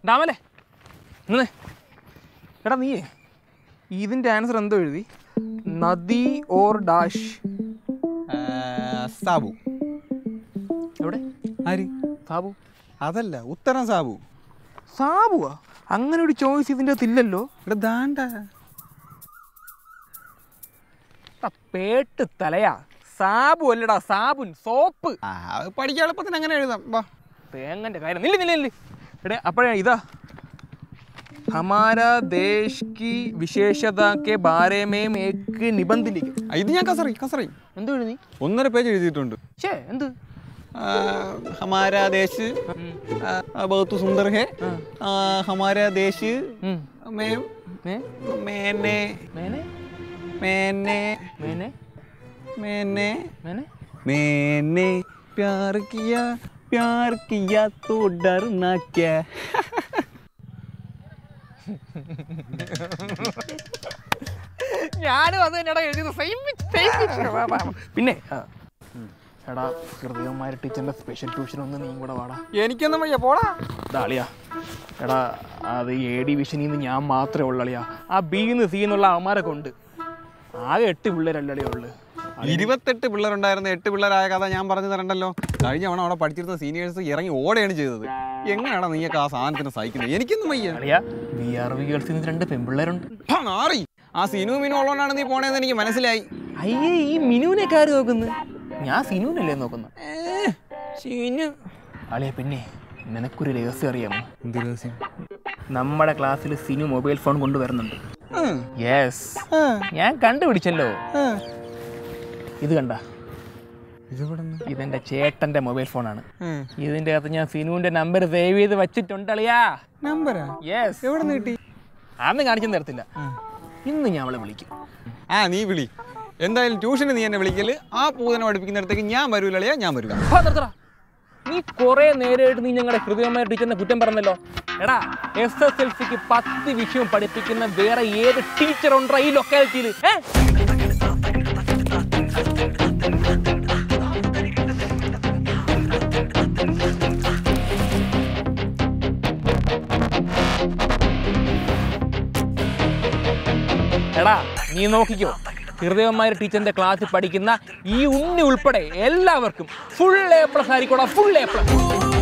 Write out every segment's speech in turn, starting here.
ഡാമല്ലേ നിന്ന് എടാ നീയേ ഇതിൻ്റെ ആൻസർ എന്തോ എഴുതി നദി ഓർ ഡാഷ് സാബു എവിടെ ആര് സാബു അതല്ല ഉത്തരം സാബു സാബുവാ അങ്ങനെ ഒരു ചോയ്സ് ഇതിൻ്റെ അകത്തില്ലല്ലോ ഇവിടെ ദാണ്ട എടാ, പേട്ട് തലയാ സാബു അല്ലടാ സാബുൻ സോപ്പ് ആ അത് പഠിക്കാൻ എളുപ്പത്തിന് അങ്ങനെ എഴുതാം വാ തേങ്ങൻ്റെ കാര്യം നില്ല നില്ല നില്ല എടേ അപ്പോഴേ ഇതാ हमारा देश की विशेषता के बारे में एक निबंध लिखे ആ, ഇത് ഞാൻ കസറി കസറി എന്തോ എഴുതി ഒന്നര പേജ് എഴുതിയിട്ടുണ്ട് ഛേ എന്ത് ആ, ഹമാരാ ദേശ് ആ, ബഹുത്ത് സുന്ദർ ഹേ ആ, ഹമാരാ ദേശ് ഉം. മേ മേ मैंने മേനെ मैंने മേനെ मैंने മേനെ मैंने प्यार किया प्यार किया तो डरना क्या ഞാനും അത് തന്നെടാ എഴുതിയത് സെയിം പിന്നെ ആ. എടാ ഹൃദയന്മാർ ടീച്ചറിന്റെ സ്പെഷ്യൽ ട്യൂഷൻ ഒന്ന് നീ കൂടെ വാടാ എനിക്കൊന്നും വയ്യ പോടാ ഇതാളിയാ എടാ അത് എ ഡിവിഷനിൽ നിന്ന് ഞാൻ മാത്രമേ ഉള്ളൂ അളിയാ ആ ബിന്ന് സി എന്നുള്ള അവന്മാരൊക്കെ ഉണ്ട് ആകെ എട്ട് പിള്ളേരല്ലേ ഉള്ളു ഇരുപത്തെട്ട് പിള്ളേരുണ്ടായിരുന്ന എട്ട് പിള്ളേരായ കഥ ഞാൻ പറഞ്ഞു തരണ്ടല്ലോ കഴിഞ്ഞ തവണ അവിടെ പഠിച്ചിരുന്ന സീനിയേഴ്സ് ഇറങ്ങി ഓടുകയാണ് ചെയ്തത് എങ്ങനെയാണ് നീയൊക്കെ ആ സാധനത്തിന് സഹിക്കുന്നത് എനിക്കൊന്നും വയ്യ അളിയാ ബി ആർ വി ഗേൾസിൽ നിന്ന് രണ്ട് പെൺപിള്ളേരുണ്ട് ഹാ, നാറി ആ സിനു മിനു ഉള്ളതുകൊണ്ടാണ് നീ പോണേന്ന് എനിക്ക് മനസ്സിലായി അയ്യേ ഈ മിനുവിനെ കാര് നോക്കുന്നു ഞാൻ സിനുവിനല്ലേ നോക്കുന്നു അളിയ പിന്നെ നിനക്കൊരു രഹസ്യം അറിയാമോ എന്ത് രഹസ്യം നമ്മുടെ ക്ലാസ്സിൽ സിനു മൊബൈൽ ഫോൺ കൊണ്ടുവരുന്നുണ്ട് യെസ് ഞാൻ കണ്ടുപിടിച്ചല്ലോ ഇത് കണ്ട ഇതെന്റെ ചേട്ടന്റെ മൊബൈൽ ഫോണാണ് ഇതിന്റെ അകത്ത് ഞാൻ സിനുവിന്റെ നമ്പർ സേവ് ചെയ്ത് വെച്ചിട്ടുണ്ട് അളിയാ നമ്പരാ യെസ് എവിടെ നിന്ന് കിട്ടി അന്ന് കാണിച്ചു തരത്തില്ല ഇന്ന് ഞാൻ അവളെ വിളിക്കും ആ നീ വിളി എന്തായാലും ട്യൂഷന് നീ എന്നെ വിളിക്കല് ആ പൂതനെ പഠിപ്പിക്കുന്നിടത്തേക്ക് ഞാൻ വരൂലളിയാ ഞാൻ വരില്ല ഹോ, നിർത്തടാ. നീ കുറെ നേരമായിട്ട് നീ ഞങ്ങളുടെ ഹൃദയമായ ടീച്ചറിനെ കുറ്റം പറഞ്ഞല്ലോ എടാ എസ് എസ് എൽ സിക്ക് പത്ത് വിഷയം പഠിപ്പിക്കുന്ന വേറെ ഏത് ടീച്ചർ ഉണ്ടോ ഈ ലൊക്കാലിറ്റിയിൽ എടാ നീ നോക്കിക്കോ ഹൃദയന്മാർ ടീച്ചറിന്റെ ക്ലാസ്സിൽ പഠിക്കുന്ന ഈ ഉണ്ണി ഉൾപ്പെടെ എല്ലാവർക്കും ഫുൾ എ പ്ലസ് ആയിരിക്കോടാ ഫുൾ എ പ്ലസ്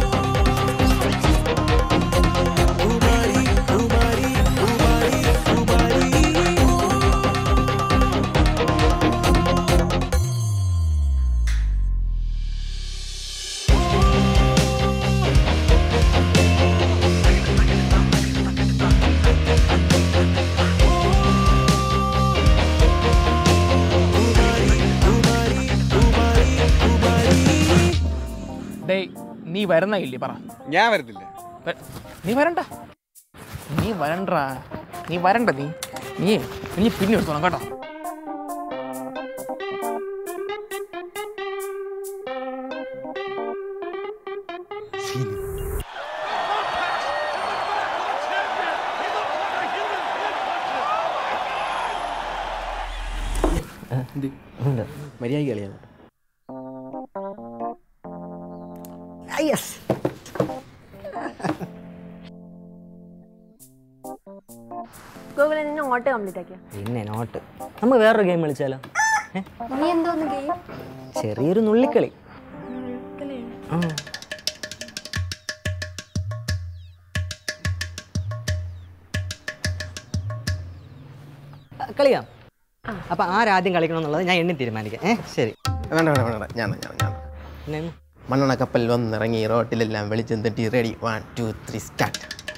ഡേയ് നീ വരുന്ന ഇല്ലേ പറ ഞാൻ വരത്തില്ല വ- നീ വരണ്ട നീ വരണ്ടാ നീ വരണ്ട നീ നീ നീ പിന്നെ എടുത്തോളാം കേട്ടോ മര്യാദ കളിയാണ് യെസ് ഗോകുലെ നിന്നെ ഓട്ടോ കംപ്ലീറ്റ് ആക്കിയ പിന്നെ നോട്ട് നമുക്ക് വേറൊരു ഗെയിം കളിച്ചാലോ ഏ? നീ എന്തോന്ന് ഗെയിം ചെറിയൊരു നുള്ളിക്കളി ആ. ആ, കളിക്കാം അപ്പൊ ആരാദ്യം കളിക്കണം എന്നുള്ളത് ഞാൻ എണ്ണി തീരുമാനിക്കാം ഏ ശരി വേണ്ട വേണ്ട വേണ്ട ഞാൻ ഞാൻ ഞാൻ പിന്നെ മണ്ണെണ്ണ കപ്പൽ വന്നിറങ്ങി റോട്ടിലെല്ലാം വെളിച്ചം തട്ടി ready one two three start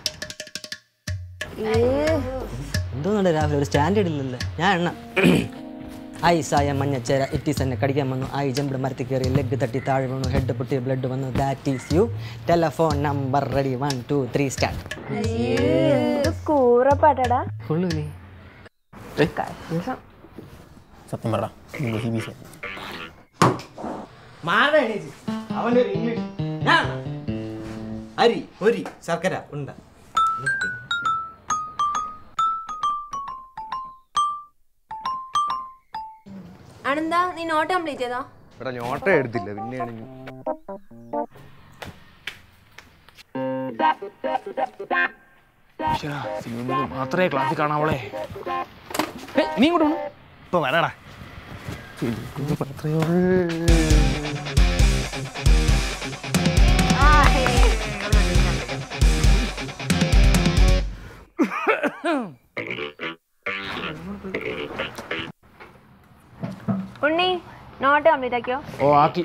എന്തോന്നുണ്ട് രാവിലെ ഒരു സ്റ്റാൻഡേർഡ് ഇല്ലല്ലോ ഞാൻ എണ്ണ ഐ സായ മഞ്ഞച്ചേര ഇറ്റീസ് എന്നെ കടിക്കാൻ വന്നു ഐ ജമ്പ് മരത്തിൽ കയറി ലെഗ് തട്ടി താഴെ വീണു ഹെഡ് പൊട്ടി ബ്ലഡ് വന്നു that is you telephone number ready one two three start കൂറപ്പാട്ടടാ കൊള്ളൂലേ സത്യം പറ സി ബി സി അവൻ്റെ ഒരു ഇംഗ്ലീഷ് അരി ഒരി ശർക്കര ഉണ്ട അണെന്താ നീ നോട്ട് കംപ്ലീറ്റ് ചെയ്തോ ഇവിടെ ഞോട്ട എടുത്തില്ല പിന്നെയാണെങ്കിൽ മാത്രമേ ക്ലാസ്സിൽ കാണാവളെ നീ ഇങ്ങോട്ട് വന്നു ഇപ്പൊ വരാടാ ഉണ്ണി നോട്ട് കംപ്ലീറ്റ് ആക്കിയോ ഓ ആക്കി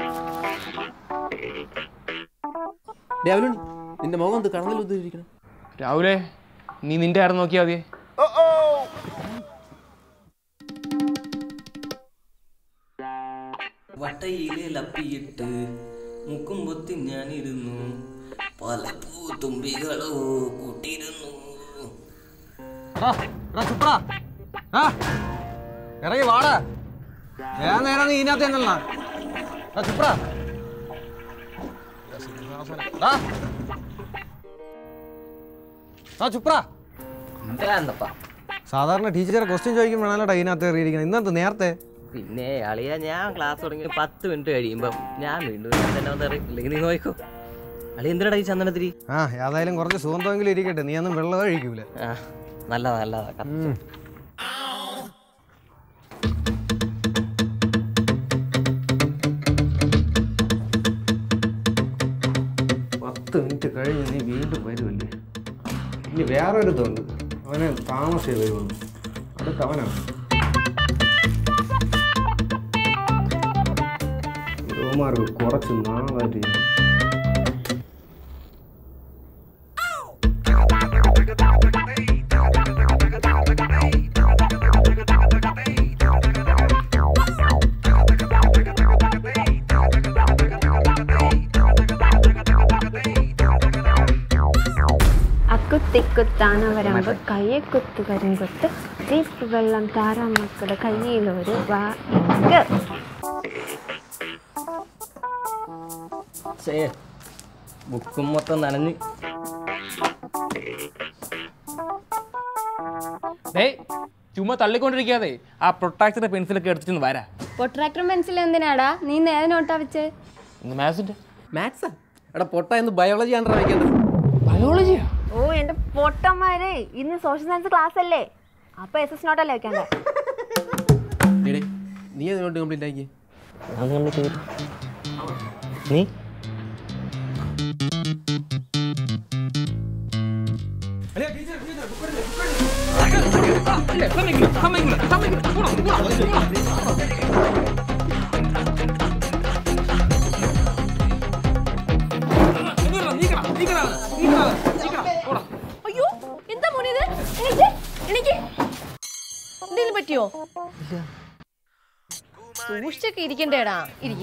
രാവിലെ നിന്റെ മുഖം എന്ത് കടന്നിൽ ഉദ്ദേശിക്കണം രാവിലെ നീ നിന്റെ ആരും നോക്കിയാൽ മതിയേ വട്ടയിലപ്പിയിട്ട് മുക്കും പൊത്തി ഞാനിരുന്നു പല പൂത്തുമ്പികളോ കൂട്ടിയിരുന്നു ഇറങ്ങി വാടാ ഞാൻ നേരം നീ ഇതിനകത്ത് എന്നല്ല ചുപ്ര ആ ചുപ്ര എന്താണ്ടപ്പാ സാധാരണ ടീച്ചറെ ക്വസ്റ്റ്യൻ ചോദിക്കുമ്പോഴാണല്ലോ ഇതിനകത്ത് കയറിയിരിക്കുന്നത് ഇന്നത്തെ നേരത്തെ പിന്നെ അളിയ ഞാൻ ക്ലാസ് തുടങ്ങി പത്ത് മിനിറ്റ് കഴിയുമ്പം ഞാൻ വീണ്ടും ഞാൻ തന്നെ വന്ന് ഇറങ്ങി ഇല്ലെങ്കിൽ നീ നോക്കോ അളി എന്തിനാ ഈ ചന്ദനത്തിരി ആ ഏതായാലും കുറച്ച് സുഗന്ധമെങ്കിലും ഇരിക്കട്ടെ നീ ഒന്നും വെള്ളം കഴിക്കൂല ആ നല്ലതാ നല്ലതാ കറക്റ്റ്. പത്ത് മിനിറ്റ് കഴിഞ്ഞ് നീ വീണ്ടും വരുമല്ലേ ഇനി വേറൊരു തോണ്ട് അവനെ താമസിച്ചേ വരുള്ളൂ അതൊക്കെ അവനാണ് രോമാർക്ക് കുറച്ച് നാളായിട്ട് ഞാൻ അക്കുത്തിക്കുത്താനവരമ്പ് കയ്യെ കുത്തു വരും കൊത്ത് ജീപ്പ് വെള്ളം താരാമക്കളുടെ കയ്യിലൊരു വാക്ക് ശേ ബുക്കും മൊത്തം നനഞ്ഞ് ഡേയ് ചുമ്മാ തള്ളിക്കൊണ്ടിരിക്കാതെ ആ പ്രൊട്ടാക്സിന്റെ പെൻസിലൊക്കെ എടുത്തിട്ട് വരാ പൊട്രാക്ടർ പെൻസിൽ എന്തിനാടാ നീ നേരെ നോട്ടാ വെച്ചേ ഇന്ന് മാത്സിന്റെ മാത്സാ എടാ പൊട്ട എന്ന് ബയോളജി ആണ് വയ്ക്കേണ്ടത് ബയോളജിയാ ഓ എന്റെ പൊട്ടന്മാരെ ഇന്ന് സോഷ്യൽ സയൻസ് ക്ലാസ് അല്ലേ അപ്പൊ എസ് എസ് നോട്ടല്ലേ വെക്കണ്ടേ എടേ നീ അതിനോട്ട് കംപ്ലീറ്റ് ആക്കി അത് കംപ്ലീറ്റ് ചെയ്തു നീ അയ്യോ എന്താ മോനെ ഇത് എനിക്ക് എനിക്ക് എന്തെങ്കിലും പറ്റിയോ സൂക്ഷിച്ചൊക്കെ ഇരിക്കണ്ടേടാ ഇരിക്കി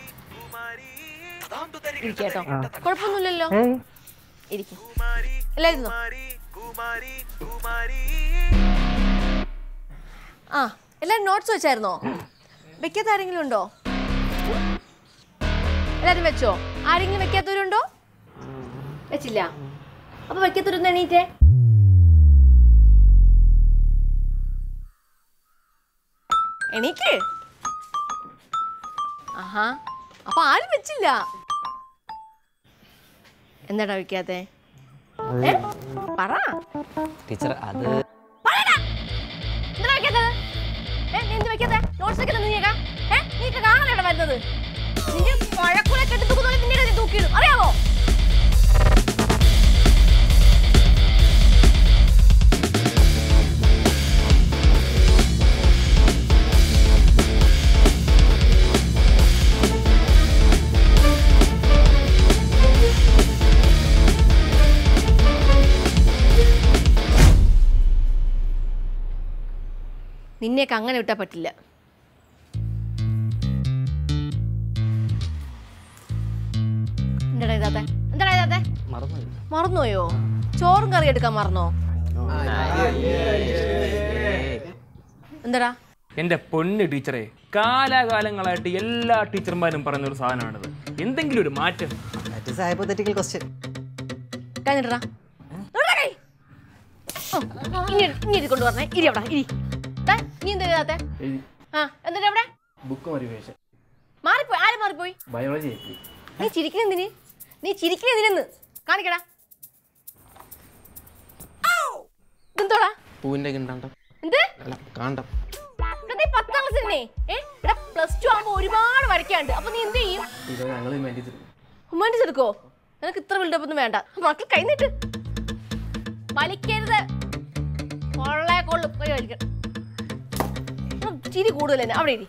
ഇരിക്കേട്ടോ കുഴപ്പമൊന്നുമില്ലല്ലോ ഇരിക്കും എല്ലാരും ഇരുന്നോ? ആ എല്ലാരും നോട്ട്സ് വെച്ചായിരുന്നോ വെക്കാത്ത ആരെങ്കിലും ഉണ്ടോ എല്ലാരും വെച്ചോ ആരെങ്കിലും വെക്കാത്തവരുണ്ടോ വെച്ചില്ല അപ്പൊ വെക്കത്തിരുന്ന് എണീറ്റേ എണീക്ക് ആഹാ അപ്പൊ ആരും വെച്ചില്ല എന്താടാ വെക്കാത്തെ ഏ? പറ ടീച്ചർ അത് പറയടാ. എന്തിനാ വെക്കാത്തത്? ഏ, നീ എന്ത് വെക്കാത്തെ? notes വെക്കുന്നത് നീയൊക്കെ? ഏ, നീയൊക്കെ കാണാനാണോ വരുന്നത്? നിന്റെ മഴക്കുല കെട്ടി തൂക്കുന്ന പോലെ നിന്നെയൊക്കെ നീ തൂക്കിയിടും. അറിയാവോ നിന്നെയൊക്കെ അങ്ങനെ വിട്ടാ പറ്റില്ല എന്താടാ ഇതാത്തെ എന്താടാ ഇതാത്തെ മറന്നുപോയോ ചോറും കറി എടുക്കാൻ മറന്നോ എന്താടാ എന്റെ പൊന്ന് ടീച്ചറെ കാലാകാലങ്ങളായിട്ട് എല്ലാ ടീച്ചർമാരും പറയുന്ന ഒരു സാധനമാണിത് എന്തെങ്കിലും ഒരു മാറ്റം ദാറ്റ് ഇസ് ഹൈപ്പോത്തറ്റിക്കൽ ക്വസ്റ്റ്യൻ കഴിഞ്ഞിട്ടാ ഇനി ഇനി ഇത് കൊണ്ടുവരണേ ഇരി അവിടെ ഇരി ദേ, നീ എന്താ എഴുതാത്തെ ആ എന്നിട്ട് അവിടെ ബുക്ക് മറി വേഷം മാറിപ്പോയി ആര് മാറിപ്പോയി ബയോളജി നീ ചിരിക്കുന്നതിന് നീ ചിരിക്കുന്നതിനെന്ന് കാണിക്കടാ എന്തോടാ പൂവിന്റെ കിണ്ടാണ്ടം എന്ത് അല്ല കാണ്ടം എടാ, നീ പത്താം ക്ലാസ് തന്നെ ഏ എടാ പ്ലസ് ടു ആകുമ്പോ ഒരുപാട് വരയ്ക്കാണ്ട് അപ്പൊ നീ എന്ത് ചെയ്യും ഇത് ഞങ്ങൾ വേണ്ടി ഹ്യൂമാനിറ്റീസ് എടുക്കോ നിനക്ക് ഇത്ര ബിൽഡപ്പ് ഒന്നും വേണ്ട മക്കൾ കഴിഞ്ഞിട്ട് വലിക്കരുത് കൊള്ളേ കൊള്ളും കൈ വലിക്കണം ഉം, ചിരി കൂടുതൽ തന്നെ അവിടെ ഇരി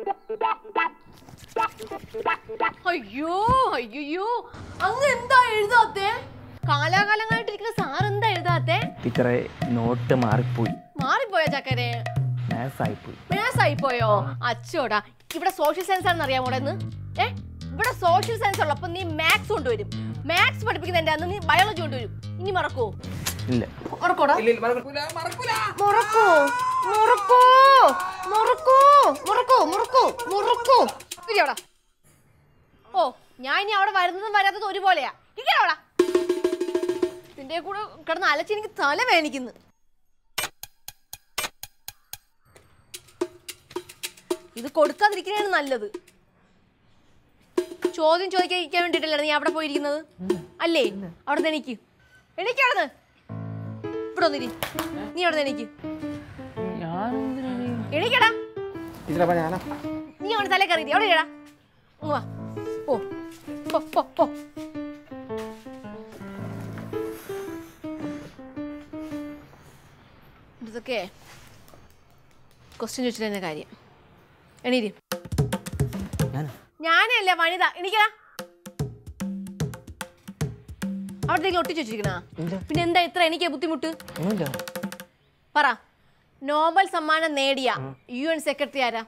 അയ്യോ അയ്യോ അങ്ങ് എന്താ എഴുതാത്തേ കാലാകാലങ്ങളായിട്ടിരിക്കുന്ന സാർ എന്താ എഴുതാത്തേ ടീച്ചറെ നോട്ട് മാറിപ്പോയി മാറിപ്പോയോ ചക്കരെ മാത്സ് ആയിപ്പോയി മാത്സ് ആയിപ്പോയോ അച്ചോടാ ഇവിടെ സോഷ്യൽ സയൻസ് ആണെന്ന് അറിയാമോ ഇന്ന് ഏ ഇവിടെ സോഷ്യൽ സയൻസ് ഉള്ളപ്പോ നീ മാത്സ് കൊണ്ടുവരും മാത്സ് പഠിപ്പിക്കുന്നതിന്റെ അന്ന് നീ ബയോളജി കൊണ്ടുവരും ഇനി മറക്കോ ഇല്ല മറക്കോടാ മറക്കോ മറക്കോ മറക്കോ മറക്കോ മറക്കോ മറക്കോ ഇരിയോടാ ഓ ഞാൻ ഇനി അവിടെ വരുന്നതും വരാത്തതും ഒരുപോലെയാ ഇരിക്കണോടാ ഇതിന്റെ കൂടെ കിടന്ന് അലച്ച് എനിക്ക് തല വേനിക്കുന്നു ഇത് കൊടുക്കാതിരിക്കുന്നതാണ് നല്ലത് ചോദ്യം ചോദിക്കാൻ വേണ്ടിയിട്ടല്ലേ നീ അവിടെ പോയിരിക്കുന്നത് അല്ലേ അവിടെ എനിക്ക് എനിക്ക് അവിടെ ഇവിടെ ഒന്നിരി നീ അവിടെ എനിക്ക് എണീക്കടാ ടീച്ചറപ്പ ഞാനാ നീ അവിടെ തലേ കയറി അവിടെ ഇടാ വാ പോ പോ പോ പോ ഇതൊക്കെ ക്വസ്റ്റ്യൻ ചോദിച്ചിട്ട് തന്നെ കാര്യം എണീരി ഞാനോ ഞാനല്ല വനിത എണീക്കടാ അവിടെ ഒട്ടിച്ചു വെച്ചിരിക്കണ പിന്നെ എന്താ ഇത്ര എനിക്ക് ബുദ്ധിമുട്ട് ഒന്നുമില്ല പറ നോബൽ സമ്മാനം നേടിയ യു എൻ സെക്രട്ടറി ആരാ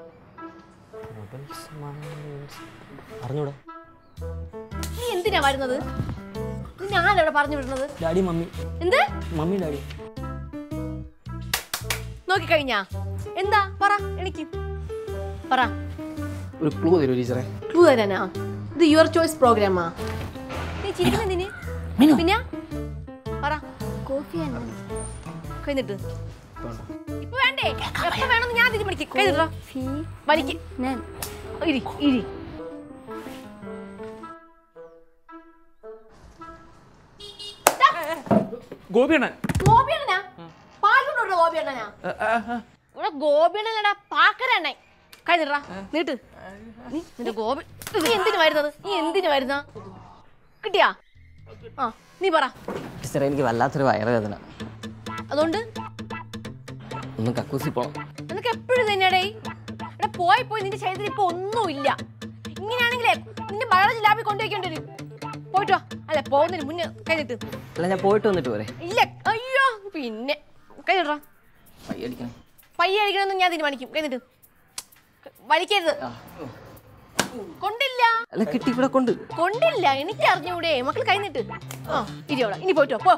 അറിഞ്ഞൂടാ നീ എന്തിനാ വരുന്നത് ഞാനവിടെ പറഞ്ഞു വിടുന്നത് ഡാഡി മമ്മി എന്ത് മമ്മി ഡാഡി നോക്കിക്കഴിഞ്ഞാ എന്താ പറ എനിക്ക് പറ ഒരു ക്ലൂ തരൂ ടീച്ചറെ ക്ലൂ തരാനാ ഇത് യുവർ ചോയ്സ് പ്രോഗ്രാമാ നീ ചിരിക്കുന്നതിന് പിന്നെ പറ കോഫി തന്നെ കഴിഞ്ഞിട്ട് ഇപ്പൊ വേണ്ടേ എപ്പോ വേണമെന്ന് ഞാൻ തീരുമാനിക്കും കഴിഞ്ഞിട്ടോ ഫീ വലിക്ക് ഞാൻ ഇരി ഇരി ഗോപിയണ്ണൻ ഗോപിയണ്ണനാ പാലുണ്ടോ ഗോപിയണ്ണനാ ഇവിടെ ഗോപിയണ്ണനടാ പാക്കരണ്ണൻ കഴിഞ്ഞിട്ടാ നീട്ട് നീ നിന്റെ ഗോപി നീ എന്തിനു വരുന്നത് നീ എന്തിനു വരുന്ന കിട്ടിയാ ആ നീ പറ ടീച്ചറെ എനിക്ക് വല്ലാത്തൊരു വയറുവേദന അതുകൊണ്ട് ഒന്ന് കക്കൂസി പോണം നിനക്ക് എപ്പോഴും തന്നെയാടേ ഇവിടെ പോയി പോയി നിന്റെ ശരീരത്തിൽ ഇപ്പൊ ഒന്നുമില്ല ഇങ്ങനെയാണെങ്കിലേ നിന്റെ ബയോളജി ലാബിൽ കൊണ്ടുപോയിക്കേണ്ടി വരും പോയിട്ട് വാ അല്ല പോകുന്നതിന് മുന്നേ കഴിഞ്ഞിട്ട് അല്ല ഞാൻ പോയിട്ട് വന്നിട്ട് പോരെ ഇല്ല അയ്യോ പിന്നെ കഴിഞ്ഞിട്ടാ അടിക്കണം പയ്യെ അടിക്കണമെന്ന് ഞാൻ തീരുമാനിക്കും കഴിഞ്ഞിട്ട് വലിക്കരുത് കൊണ്ടില്ല അല്ല കിട്ടി ഇവിടെ കൊണ്ട് കൊണ്ടില്ല എനിക്ക് അറിഞ്ഞൂടെ മക്കൾ കഴിഞ്ഞിട്ട് ആ ഇരിയോടാ ഇനി പോയിട്ടോ പോ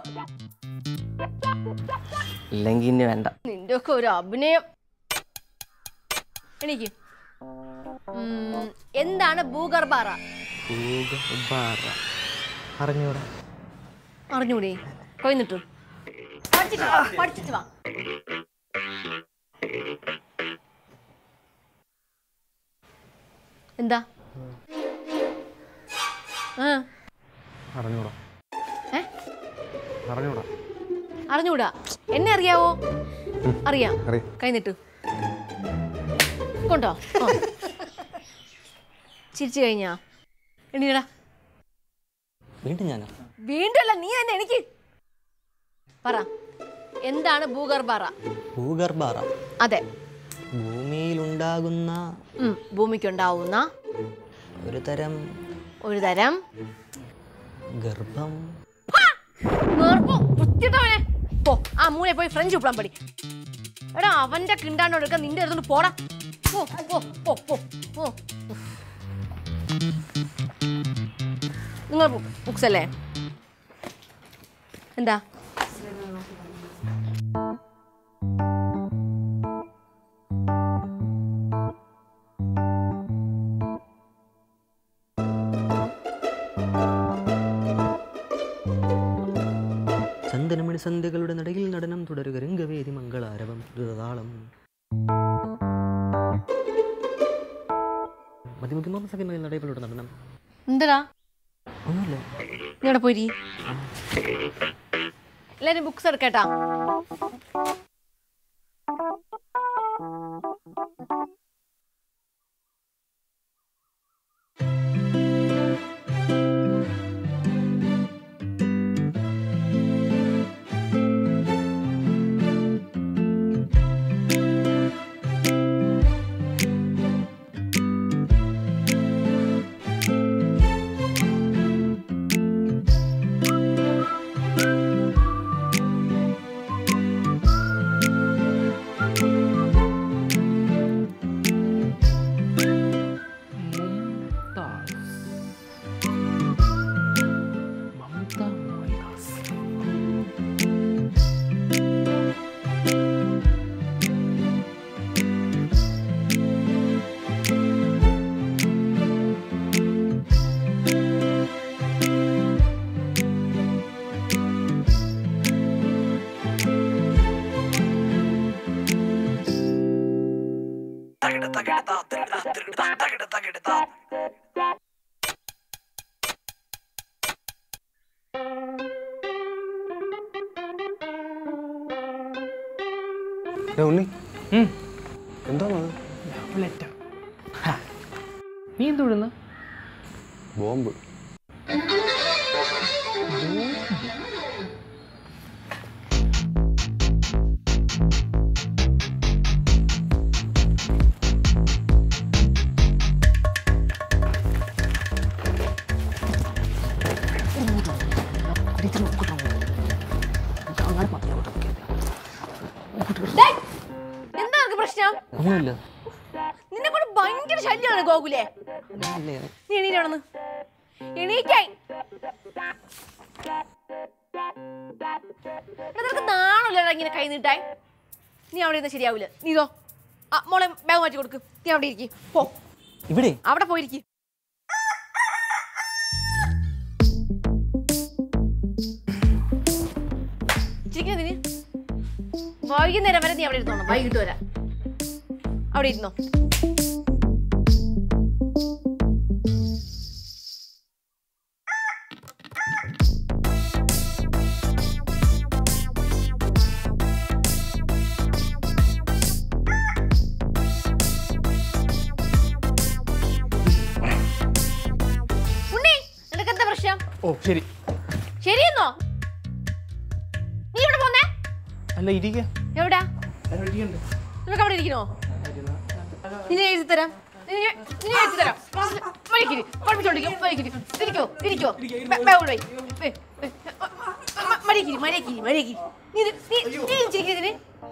ഇല്ലെങ്കിൽ ഇനി വേണ്ട നിന്റെ ഒക്കെ ഒരു അഭിനയം എനിക്ക് എന്താണ് ഭൂഗർഭാറ അറിഞ്ഞൂടാ അറിഞ്ഞൂടെ കഴിഞ്ഞിട്ട് പഠിച്ചിട്ട് വാ പഠിച്ചിട്ട് വാ എന്താ ആ അറിഞ്ഞൂടാ ഏ അറിഞ്ഞൂടാ അറിഞ്ഞൂടാ എന്നെ അറിയാവോ അറിയാം അറിയാം. കഴിഞ്ഞിട്ട് കൊണ്ടോ ആ. ചിരിച്ചു കഴിഞ്ഞാ എണീടാ വീണ്ടും ഞാനോ വീണ്ടും അല്ല നീ തന്നെ എനിക്ക് പറ എന്താണ് ഭൂഗർഭാറ ഭൂഗർഭാറ അതെ ഭൂമിയിലുണ്ടാകുന്ന ഉം, ഭൂമിക്കുണ്ടാവുന്ന ഒരു തരം ഒരു തരം ഗർഭം നേർപ്പോ വൃത്തിയിട്ടവനെ പോ ആ മൂലെ പോയി ഫ്രഞ്ച് ഉപ്പിടാൻ പഠി എടാ അവന്റെ കിണ്ടാണ്ടോ എടുക്കാൻ നിന്റെ അടുത്തോണ്ട് പോടാ പോ പോ പോ പോ പോ നിങ്ങൾ ബുക്സ് അല്ലേ എന്താ ചന്ദനമണി സന്ധ്യകളുടെ നടയിൽ നടനം തുടരുക രംഗവേദി മംഗളാരവം ദ്രുതതാളം മതിമുഖ്യമ സഖ്യമയിൽ നടയിലൂടെ നടനം എന്താ ഒന്നുമില്ല നീ അവിടെ പോയി എല്ലാരും ബുക്സ് എടുക്കട്ടാ ഉണ്ണി ഉം. എന്താണത് ലെറ്റർ നീ എന്ത് വിടുന്ന ബോംബ് ഡേയ്, എന്താ നിനക്ക് പ്രശ്നം ഒന്നുമില്ല നിന്നെ കൊണ്ട് ഭയങ്കര ശല്യമാണ് ഗോകുലേ അല്ലേ നീ എണീറ്റാണെന്ന് എണീറ്റായി എടാ, നിനക്ക് നാണല്ലോ ഇങ്ങനെ കൈ നീട്ടായി നീ അവിടെ ഇരുന്ന് ശരിയാവില്ല നീ ഇതോ ആ മോളെ ബാഗ് മാറ്റി കൊടുക്ക് നീ അവിടെ ഇരിക്കും പോ ഇവിടെ അവിടെ പോയിരിക്കും ചിരിക്കുന്നതിന് വൈകുന്നേരം വരെ നീ അവിടെ ഇരുന്നോണം വൈകിട്ട് വരാം അവിടെ ഇരുന്നോ ഉണ്ണി നിനക്ക് എന്താ പ്രശ്നം ഓ ശരി ശരിയെന്നോ നീ ഇവിടെ പോന്നേ അല്ല ഇരിക്ക എവിടാ നിനക്ക് അവിടെ ഇരിക്കണോ നിന്നെ എഴുതി തരാം നിന്നെ നിന്നെ എഴുതി തരാം വഴിക്കിരി പഠിപ്പിച്ചോണ്ടിരിക്കും വഴിക്കിരി ഇരിക്കോ ഇരിക്കോ ബാഗോട് വൈ മരിയക്കിരി മരിയക്കിരി മരിയക്കിരി നീ ഇത്- നീ നീ ചിരിക്കുന്നതിന്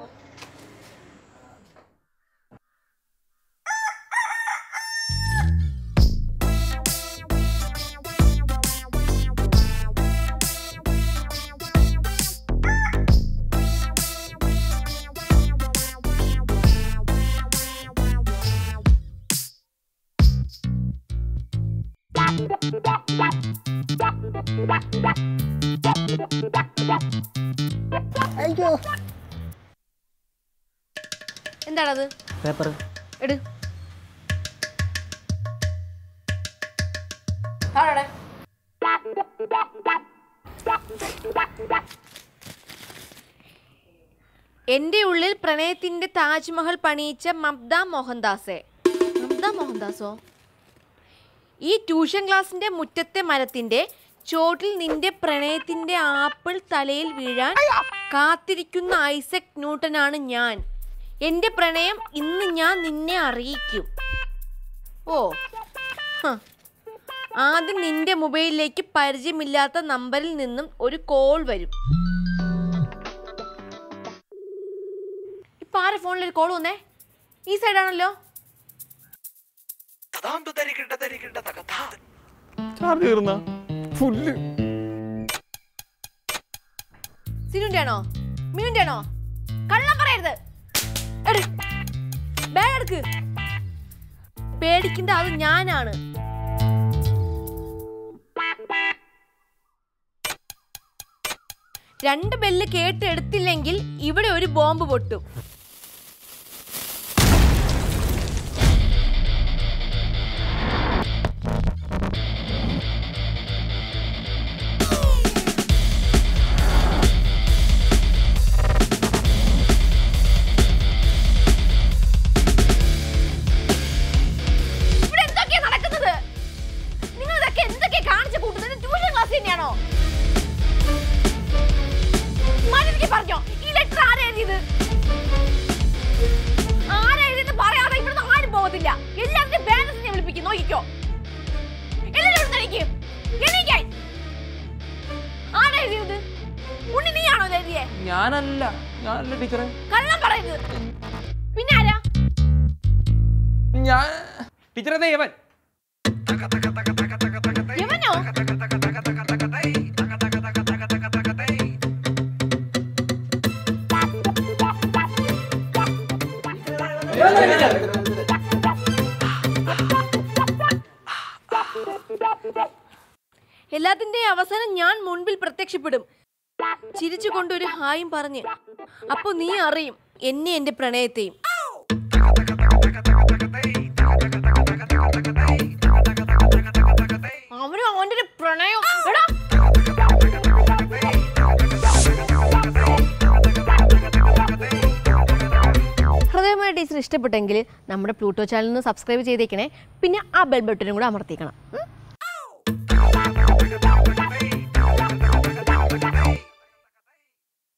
എന്താണത് പേപ്പർ എട് ആടെ എന്റെ ഉള്ളിൽ പ്രണയത്തിന്റെ താജ്മഹൽ പണിയിച്ച മംത മോഹൻദാസെ മംത മോഹൻദാസോ ഈ ട്യൂഷൻ ക്ലാസിന്റെ മുറ്റത്തെ മരത്തിന്റെ ചോട്ടിൽ നിന്റെ പ്രണയത്തിന്റെ ആപ്പിൾ തലയിൽ വീഴാൻ കാത്തിരിക്കുന്ന ഐസക് ന്യൂട്ടനാണ് ഞാൻ എന്റെ പ്രണയം ഇന്ന് ഞാൻ നിന്നെ അറിയിക്കും ഓ ഹ. ആദ്യം നിന്റെ മൊബൈലിലേക്ക് പരിചയമില്ലാത്ത നമ്പറിൽ നിന്നും ഒരു കോൾ വരും ഇപ്പൊ ആരെ ഫോണിൽ ഒരു കോൾ വന്നേ ഈ സൈഡാണല്ലോ ചാർജ് കയറുന്ന ഫുള്ള് സിനുന്റെ ആണോ മിനുന്റെ ആണോ കള്ളം പറയരുത് എട്. ബാഗ് എടുക്ക് പേടിക്കേണ്ട അത് ഞാനാണ് രണ്ട് ബെല്ല് കേട്ടെടുത്തില്ലെങ്കിൽ ഇവിടെ ഒരു ബോംബ് പൊട്ടും ഞാനല്ല ടീച്ചറെ കള്ളം പറയരുത് പിന്നെ ആരാ ഞാൻ ടീച്ചറെ ദേ ഇവൻ ഇവനോ എല്ലാത്തിന്റെയും അവസാനം ഞാൻ മുൻപിൽ പ്രത്യക്ഷപ്പെടും ചിരിച്ചുകൊണ്ട് ഒരു ഹായും പറഞ്ഞ് അപ്പൊ നീ അറിയും എന്നെ എന്റെ പ്രണയത്തെയും അവനും അവന്റെ ഒരു പ്രണയം എടാ ഹൃദയമായ ടീച്ചർ ഇഷ്ടപ്പെട്ടെങ്കിൽ നമ്മുടെ പ്ലൂട്ടോ ചാനലിന് സബ്സ്ക്രൈബ് ചെയ്തേക്കണേ പിന്നെ ആ ബെൽ ബട്ടനും കൂടെ അമർത്തിക്കണം ഉം?